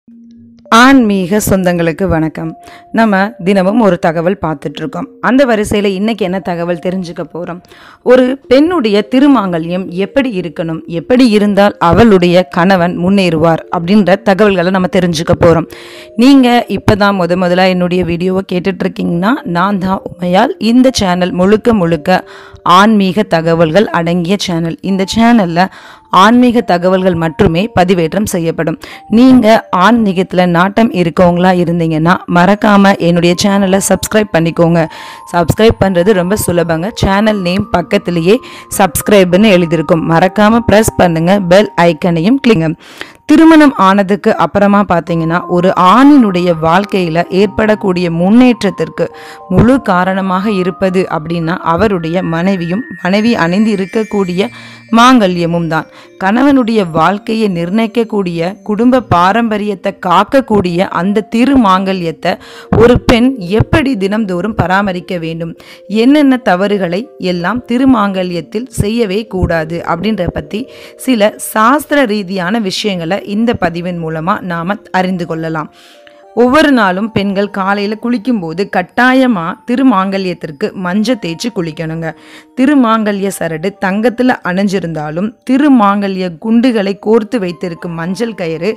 ஆன்மீக சொந்தங்களுக்கு வணக்கம் நம்ம தினமும் ஒரு தகவல் பார்த்துட்டு இருக்கோம் அந்த வரிசையில் இன்னைக்கு என்ன தகவல் தெரிஞ்சுக்க போகிறோம் ஒரு பெண்ணுடைய திருமாங்கல்யம் எப்படி இருக்கணும் எப்படி இருந்தால் அவளுடைய கணவன் முன்னேறுவார் அப்படின்ற தகவல்களை நம்ம தெரிஞ்சுக்க போகிறோம் நீங்கள் இப்போ தான் முத முதலாக என்னுடைய வீடியோவை கேட்டுட்டு இருக்கீங்கன்னா நான் தான் உமையால் இந்த சேனல் முழுக்க முழுக்க ஆன்மீக தகவல்கள் அடங்கிய சேனல் இந்த சேனலில் ஆன்மீக தகவல்கள் மட்டுமே பதிவேற்றம் செய்யப்படும் நீங்கள் ஆன்மீகத்தில் நாட்டம் இருக்கவங்களா இருந்தீங்கன்னா மறக்காம என்னுடைய சேனலை சப்ஸ்கிரைப் பண்ணிக்கோங்க சப்ஸ்கிரைப் பண்ணுறது ரொம்ப சுலபங்க சேனல் நேம் பக்கத்திலேயே சப்ஸ்கிரைப்னு எழுதியிருக்கும் மறக்காம ப்ரெஸ் பண்ணுங்க பெல் ஐக்கனையும் கிளிங்க திருமணம் ஆனதுக்கு அப்புறமா பார்த்தீங்கன்னா ஒரு ஆணினுடைய வாழ்க்கையில் ஏற்படக்கூடிய முன்னேற்றத்திற்கு முழு காரணமாக இருப்பது அப்படின்னா அவருடைய மனைவியும் மனைவி அணிந்து இருக்கக்கூடிய மாங்கல்யமும் தான் கணவனுடைய வாழ்க்கையை நிர்ணயிக்கக்கூடிய குடும்ப பாரம்பரியத்தை காக்கக்கூடிய அந்த திருமாங்கல்யத்தை ஒரு பெண் எப்படி தினம்தோறும் பராமரிக்க வேண்டும் என்னென்ன தவறுகளை எல்லாம் திருமாங்கல்யத்தில் செய்யவே கூடாது அப்படின்ற பற்றி சில சாஸ்திர ரீதியான விஷயங்களை இந்த பதிவின் மூலமாக நாம் அறிந்து கொள்ளலாம் ஒவ்வொரு நாளும் பெண்கள் காலையில் குளிக்கும்போது கட்டாயமாக திருமாங்கல்யத்திற்கு மஞ்சள் தேய்ச்சி குளிக்கணுங்க திருமாங்கல்ய சரடு தங்கத்தில் அணிஞ்சிருந்தாலும் திருமாங்கல்ய குண்டுகளை கோர்த்து வைத்திருக்கும் மஞ்சள் கயிறு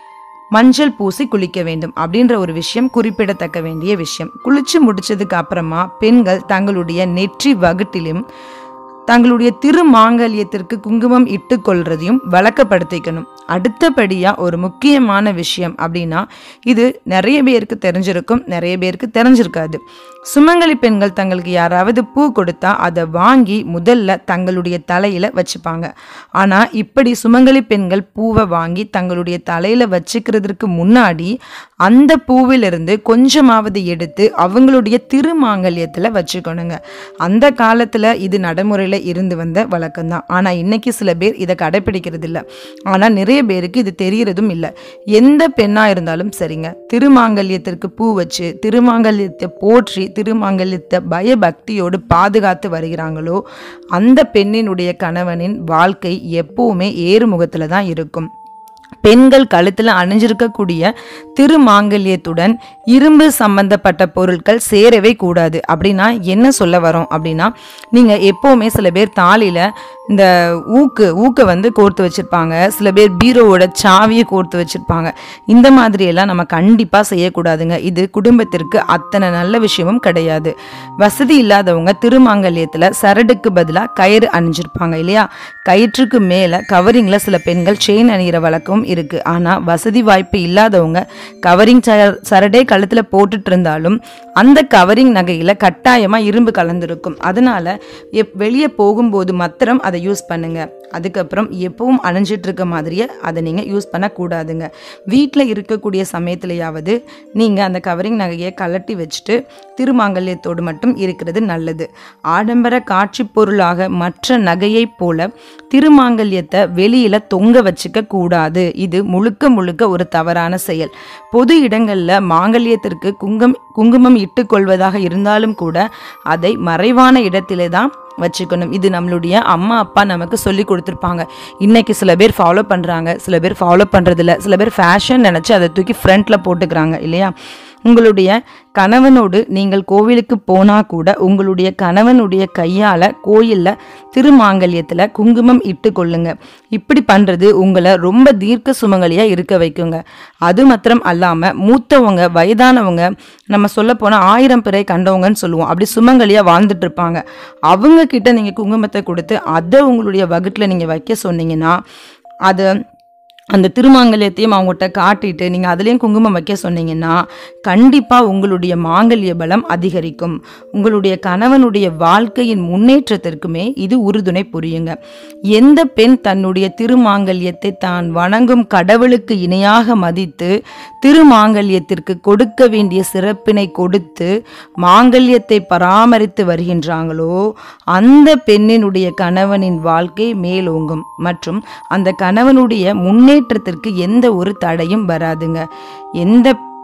மஞ்சள் பூசி குளிக்க வேண்டும் அப்படின்ற ஒரு விஷயம் குறிப்பிடத்தக்க வேண்டிய விஷயம் குளிச்சு முடிச்சதுக்கு அப்புறமா பெண்கள் தங்களுடைய நெற்றி வகுட்டிலும் தங்களுடைய திருமாங்கல்யத்திற்கு குங்குமம் இட்டு கொள்றதையும் வழக்கப்படுத்திக்கணும் அடுத்தபடியாக ஒரு முக்கியமான விஷயம் அப்படின்னா இது நிறைய பேருக்கு தெரிஞ்சிருக்கும் நிறைய பேருக்கு தெரிஞ்சிருக்காது சுமங்கலி பெண்கள் தங்களுக்கு யாராவது பூ கொடுத்தா அதை வாங்கி முதல்ல தங்களுடைய தலையில் வச்சுப்பாங்க ஆனால் இப்படி சுமங்கலி பெண்கள் பூவை வாங்கி தங்களுடைய தலையில் வச்சுக்கிறதுக்கு முன்னாடி அந்த பூவிலிருந்து கொஞ்சமாவது எடுத்து அவங்களுடைய திருமாங்கல்யத்தில் வச்சுக்கணுங்க அந்த காலத்தில் இது நடைமுறையில் இருந்து வந்த வழக்கம்தான் ஆனால் இன்னைக்கு சில பேர் இதை கடைப்பிடிக்கிறது இல்லை ஆனால் நிறைய பேருக்கு இது தெரியறதும் இல்லை எந்த பெண்ணாக இருந்தாலும் சரிங்க திருமாங்கல்யத்திற்கு பூ வச்சு திருமாங்கல்யத்தை போற்றி திருமாங்கல்யத்தை பயபக்தியோடு பாதுகாத்து வருகிறாங்களோ அந்த பெண்ணினுடைய கணவனின் வாழ்க்கை எப்பவுமே ஏறுமுகத்தில் தான் இருக்கும் பெண்கள் கழுத்தில் அணிஞ்சிருக்கக்கூடிய திருமாங்கல்யத்துடன் இரும்பு சம்பந்தப்பட்ட பொருட்கள் சேரவே கூடாது அப்படின்னா என்ன சொல்ல வரோம் அப்படின்னா நீங்கள் எப்போவுமே சில பேர் தாலியில் இந்த ஊக்கு ஊக்கை வந்து கோர்த்து வச்சுருப்பாங்க சில பேர் பீரோவோட சாவியை கோர்த்து வச்சுருப்பாங்க இந்த மாதிரியெல்லாம் நம்ம கண்டிப்பாக செய்யக்கூடாதுங்க இது குடும்பத்திற்கு அத்தனை நல்ல விஷயமும் கிடையாது வசதி இல்லாதவங்க திருமாங்கல்யத்தில் சரடுக்கு பதிலாக கயிறு அணிஞ்சிருப்பாங்க இல்லையா கயிற்றுக்கு மேலே கவரிங்கில் சில பெண்கள் செயின் அணிகிற வழக்கம் இருக்குது ஆனால் வசதி வாய்ப்பு இல்லாதவங்க கவரிங் சரடே கழுத்தில் போட்டுட்டு இருந்தாலும் அந்த கவரிங் நகையில் கட்டாயமாக இரும்பு கலந்துருக்கும் அதனால எப் வெளியே போகும்போது மாத்திரம் அதை யூஸ் பண்ணுங்க அதுக்கப்புறம் எப்பவும் அணிஞ்சிட்டு இருக்க மாதிரியே அதை நீங்கள் யூஸ் பண்ணக்கூடாதுங்க வீட்டில் இருக்கக்கூடிய சமயத்துலையாவது நீங்கள் அந்த கவரிங் நகையை கலட்டி வச்சுட்டு திருமாங்கல்யத்தோடு மட்டும் இருக்கிறது நல்லது ஆடம்பர காட்சி பொருளாக மற்ற நகையைப் போல திருமாங்கல்யத்தை வெளியில் தொங்க வச்சுக்க கூடாது இது முழுக்க முழுக்க ஒரு தவறான செயல் பொது இடங்களில் மாங்கல்யத்திற்கு குங்கம் குங்குமம் இட்டுக்கொள்வதாக இருந்தாலும் கூட அதை மறைவான இடத்திலே தான் வச்சுக்கணும் இது நம்மளுடைய அம்மா அப்பா நமக்கு சொல்லி கொடுத்துருப்பாங்க இன்னைக்கு சில பேர் ஃபாலோ பண்ணுறாங்க சில பேர் ஃபாலோ பண்ணுறதில்ல சில பேர் ஃபேஷன் நினச்சி அதை தூக்கி ஃப்ரண்ட்டில் போட்டுக்கிறாங்க இல்லையா உங்களுடைய கணவனோடு நீங்கள் கோவிலுக்கு போனால் கூட உங்களுடைய கணவனுடைய கையால் கோயிலில் திருமாங்கல்யத்தில் குங்குமம் இட்டு கொள்ளுங்க இப்படி பண்ணுறது உங்களை ரொம்ப தீர்க்க சுமங்கலியாக இருக்க வைக்குங்க அது மாத்திரம் அல்லாமல் மூத்தவங்க வயதானவங்க நம்ம சொல்ல போனால் ஆயிரம் பிறை கண்டவங்கன்னு சொல்லுவோம் அப்படி சுமங்கலியாக வாழ்ந்துட்டு இருப்பாங்க அவங்க கிட்ட நீங்கள் குங்குமத்தை கொடுத்து அதை உங்களுடைய வகுட்டில் நீங்கள் வைக்க சொன்னீங்கன்னா அதை அந்த திருமாங்கல்யத்தையும் அவங்ககிட்ட காட்டிட்டு நீங்கள் அதுலேயும் குங்குமம் வைக்க சொன்னீங்கன்னா கண்டிப்பாக உங்களுடைய மாங்கல்ய பலம் அதிகரிக்கும் உங்களுடைய கணவனுடைய வாழ்க்கையின் முன்னேற்றத்திற்குமே இது உறுதுணை புரியுங்க எந்த பெண் தன்னுடைய திருமாங்கல்யத்தை தான் வணங்கும் கடவுளுக்கு இணையாக மதித்து திருமாங்கல்யத்திற்கு கொடுக்க வேண்டிய சிறப்பினை கொடுத்து மாங்கல்யத்தை பராமரித்து வருகின்றாங்களோ அந்த பெண்ணினுடைய கணவனின் வாழ்க்கை மேலோங்கும் மற்றும் அந்த கணவனுடைய முன்னே முன்னேற்றத்திற்கு எந்த ஒரு தடையும் வராதுங்க எந்த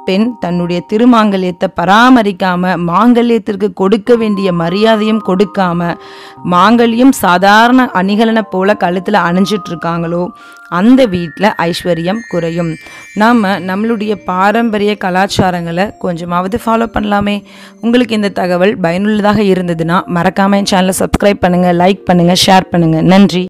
பெண் தன்னுடைய திருமாங்கல்யத்தை பராமரிக்காம மாங்கல்யத்திற்கு கொடுக்க வேண்டிய மரியாதையும் கொடுக்காம மாங்கல்யம் சாதாரண அணிகலனை போல கழுத்தில் அணிஞ்சிட்டு இருக்காங்களோ அந்த வீட்டில் ஐஸ்வர்யம் குறையும் நாம் நம்மளுடைய பாரம்பரிய கலாச்சாரங்களை கொஞ்சமாவது ஃபாலோ பண்ணலாமே உங்களுக்கு இந்த தகவல் பயனுள்ளதாக இருந்ததுன்னா மறக்காமல் என் சேனலை சப்ஸ்கிரைப் பண்ணுங்கள் லைக் பண்ணுங்கள் ஷேர் பண்ணுங்கள் நன்றி